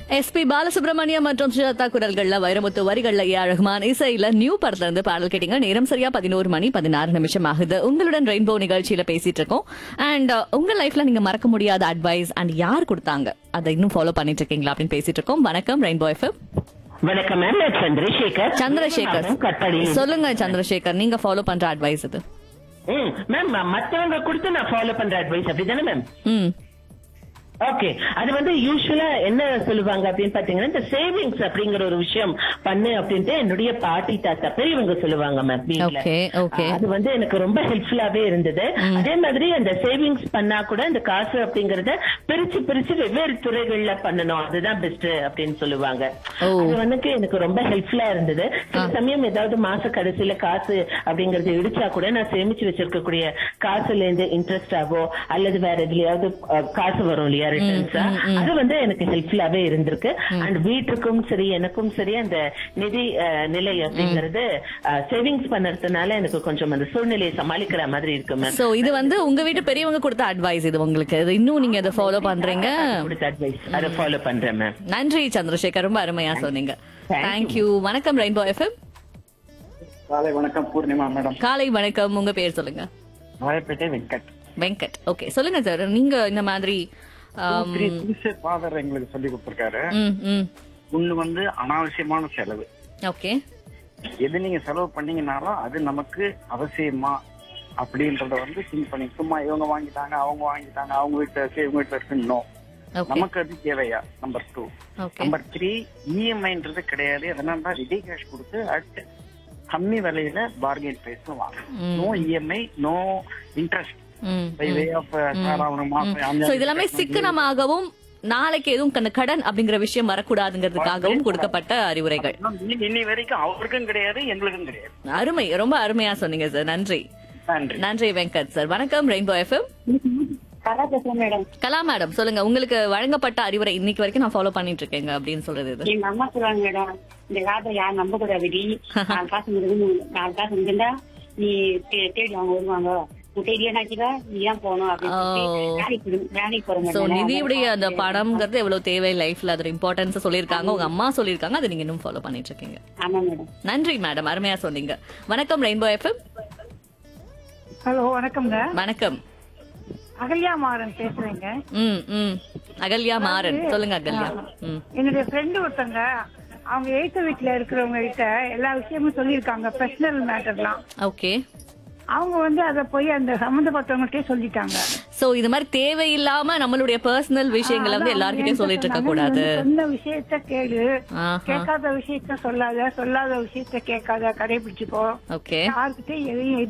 SP Balasubramaniam மற்றும் சுஜாதா குரல்கள்ல வைரமுத்து வரிகள்ல ஏ ரஹ்மான் இசையில நியூ படத்துல இருந்து பாடல் கேட்டீங்க நேரம் சரியா பதினோரு மணி பதினாறு நிமிஷம் ஆகுது உங்களுடன் ரெயின்போ நிகழ்ச்சியில பேசிட்டு இருக்கோம் அண்ட் உங்க லைஃப்ல நீங்க மறக்க முடியாத அட்வைஸ் அண்ட் யார் கொடுத்தாங்க அதை இன்னும் ஃபாலோ பண்ணிட்டு இருக்கீங்களா அப்படின்னு பேசிட்டு இருக்கோம் வணக்கம் ரெயின்போ எஃப்எம் வணக்கம் மேம் நான் சந்திரசேகர் சந்திரசேகர் மேம், கட்டளை சொல்லுங்க சந்திரசேகர் நீங்க ஃபாலோ பண்ற அட்வைஸ் இது ம், மேம் மத்தவங்க கொடுத்து நான் ஃபாலோ பண்ற அட்வைஸ் அப்படிதானே மேம் ம் ஓகே அது வந்து யூஸ்வலா என்ன சொல்லுவாங்க அப்படின்னு பாத்தீங்கன்னா இந்த சேவிங்ஸ் அப்படிங்கிற ஒரு விஷயம் பண்ணு அப்படின்ட்டு என்னுடைய பாட்டி தாத்தா பெரியவங்க சொல்லுவாங்க மேம் வீட்ல Okay, okay. அது வந்து எனக்கு ரொம்ப ஹெல்ப்ஃபுல்லாவே இருந்தது அதே மாதிரி அந்த சேவிங்ஸ் பண்ணா கூட இந்த காசு அப்படிங்கறத பிரிச்சு பிரிச்சு வெவ்வேறு துறைகள்ல பண்ணணும் அதுதான் பெஸ்ட் அப்படின்னு சொல்லுவாங்க ஓ. அது வந்து எனக்கு ரொம்ப ஹெல்ப்ஃபுல்லா இருந்தது சில சமயம் ஏதாவது மாச கடைசியில காசு அப்படிங்கறது இடிச்சா கூட நான் சேமிச்சு வச்சிருக்கக்கூடிய காசுல இருந்து இன்ட்ரெஸ்ட் ஆகோ அல்லது வேற எதுலயாவது அஹ், காசு வரும் இல்லையா ரிட்டர்ன்ஸா அது வந்து எனக்கு ஹெல்ப்ஃபுல்லாவே இருந்திருக்கு அண்ட் வீட்டுக்கும் சரி எனக்கும் சரி அந்த நிதி அஹ், நிலை அப்படிங்கறது சேவிங்ஸ் பண்ணறதுனால எனக்கு கொஞ்சம் அந்த சூழ்நிலையை சமாளிக்கிற மாதிரி இருக்கு மேம் சோ இது வந்து உங்க வீட்டு பெரியவங்க கொடுத்த அட்வைஸ் இது உங்களுக்கு இது இன்னும் நீங்க அதை ஃபாலோ பண்றீங்க கொடுத்த அட்வைஸ் அதை ஃபாலோ பண்றேன் மேம் நன்றி சந்திரசேகர் ரொம்ப அருமையா சொன்னீங்க Thank you. தேங்க்யூ வணக்கம் ரெயின்போ எஃப்எம் காலை வணக்கம் பூர்ணிமா மேடம் காலை வணக்கம் உங்க பேர் சொல்லுங்க ராயப்பேட்டை வெங்கட் வெங்கட் ஓகே சொல்லுங்க சார் நீங்க இந்த மாதிரி ஆம், த்ரீ திங்ஸ் ஃபாதர் எங்களுக்கு சொல்லி கொடுத்துருக்காரு ம், ம். ஒண்ணு வந்து அனாவசியமான செலவு ஓகே எது நீங்க செலவு பண்ணீங்கனாலும் அது நமக்கு அவசியமா அப்படின்றத வந்து திங்க் பண்ணி சும்மா இவங்க வாங்கிட்டாங்க அவங்க வாங்கிட்டாங்க அவங்க வீட்டுல இருக்கு இவங்க வீட்டுல இருக்குன்னு ஓகே நமக்கு அது தேவையா number two okay number three இஎம்ஐன்றது கிடையாது அதனால ரெடி கேஷ் கொடுத்து அட் கம்மி விலையில பார்கெயின் பிரைஸ்ல வாங்கணும் no EMI no interest hmm by way of so இது எல்லாமே சிக்கனமாகவும் நாளைக்கு எதுவும் கண்ண- கடன் அப்படிங்கிற விஷயம் வரக்கூடாதுங்கிறதுக்காகவும் கொடுக்கப்பட்ட அறிவுரைகள் இன்னி வரைக்கும் அவருக்கும் கிடையாது எங்களுக்கும் கிடையாது அருமை ரொம்ப அருமையா சொன்னீங்க சார் நன்றி நன்றி நன்றி வெங்கட் சார் வணக்கம் ரெயின்போ எஃப்எம் கலா பேசுறேன் மேடம் கலா மேடம் சொல்லுங்க உங்களுக்கு வழங்கப்பட்ட அறிவுரை இன்னைக்கு வரைக்கும் நான் ஃபாலோ பண்ணிட்டு இருக்கேங்க அப்படின்னு சொல்றது இது எங்க அம்மா சொல்லுவாங்க மேடம் இந்த காலத்துல யாரும் நம்ப கூடாதுடி நாலு காசு முடிஞ்சு நாலு காசு முடிஞ்சிருந்தா நீ தே- தேடி அவங்க வருவாங்க உன் தேடி என்னாச்சுக்கா நீ தான் போகணும் அப்படின்னு சொல்லி ஓ. வேலைக்கு போடு- வேலைக்கு போறேன் சோ மேடம் நிதியுடைய அந்த பணம்ங்கிறது எவ்வளவு தேவை லைஃப்ல அதோட இம்பார்ட்டன்ஸ் சொல்லியிருக்காங்க உங்க அம்மா சொல்லியிருக்காங்க அதை நீங்க இன்னும் ஃபாலோ பண்ணிட்டு இருக்கீங்க ஆமா மேடம் நன்றி மேடம் அருமையா சொன்னீங்க வணக்கம் ரெயின்போ எஃப்எம் ஹலோ வணக்கம்ங்க வணக்கம் அகல்யா மாறன் பேசுறேங்க ம் ம் அகல்யா மாறன் சொல்லுங்க அகல்யா ம் என்னுடைய ஃப்ரெண்டு ஒருத்தங்க அவங்க எய்த்த வீட்டுல இருக்கிறவங்க கிட்ட எல்லா விஷயமும் சொல்லியிருக்காங்க பர்சனல் மேட்டர்லாம் ஓகே அவங்க வந்து அதை போய் அந்த சம்பந்தப்பட்டவங்கள்ட்டே சொல்லிட்டாங்க சோ இது மாதிரி தேவையில்லாம நம்மளுடைய பர்சனல் விஷயங்களை வந்து எல்லார்கிட்டயும் சொல்லிட்டு இருக்க கூடாது நீ சொன்ன விஷயத்த கேளு ஆஹா. கேட்காத விஷயத்த சொல்லாத சொல்லாத விஷயத்த கேட்காத கடைபிடிச்சுக்கோ ஓகே யார்கிட்ட எதையும்